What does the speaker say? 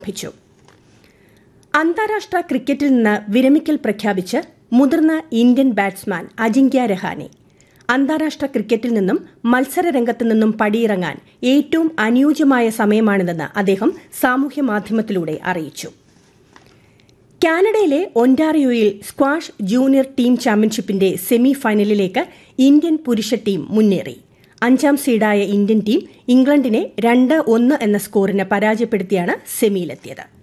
ആരംഭിച്ചു അന്താരാഷ്ട്ര ക്രിക്കറ്റിൽ നിന്ന് വിരമിക്കൽ പ്രഖ്യാപിച്ച് മുതിർന്ന ഇന്ത്യൻ ബാറ്റ്സ്മാൻ അജിങ്ക്യ രഹാനെ അന്താരാഷ്ട്ര ക്രിക്കറ്റിൽ നിന്നും മത്സരരംഗത്തു നിന്നും പടിയിറങ്ങാൻ ഏറ്റവും അനുയോജ്യമായ സമയമാണിതെന്ന് അദ്ദേഹം സാമൂഹ്യ മാധ്യമത്തിലൂടെ അറിയിച്ചു കാനഡയിലെ ഒൻറ്റാറിയോയിൽ സ്ക്വാഷ് ജൂനിയർ ടീം ചാമ്പ്യൻഷിപ്പിന്റെ സെമി ഫൈനലിലേക്ക് ഇന്ത്യൻ പുരുഷ ടീം മുന്നേറി അഞ്ചാം സീഡായ ഇന്ത്യൻ ടീം ഇംഗ്ലണ്ടിനെ രണ്ട് ഒന്ന് എന്ന സ്കോറിന് പരാജയപ്പെടുത്തിയാണ് സെമിയിലെത്തിയത്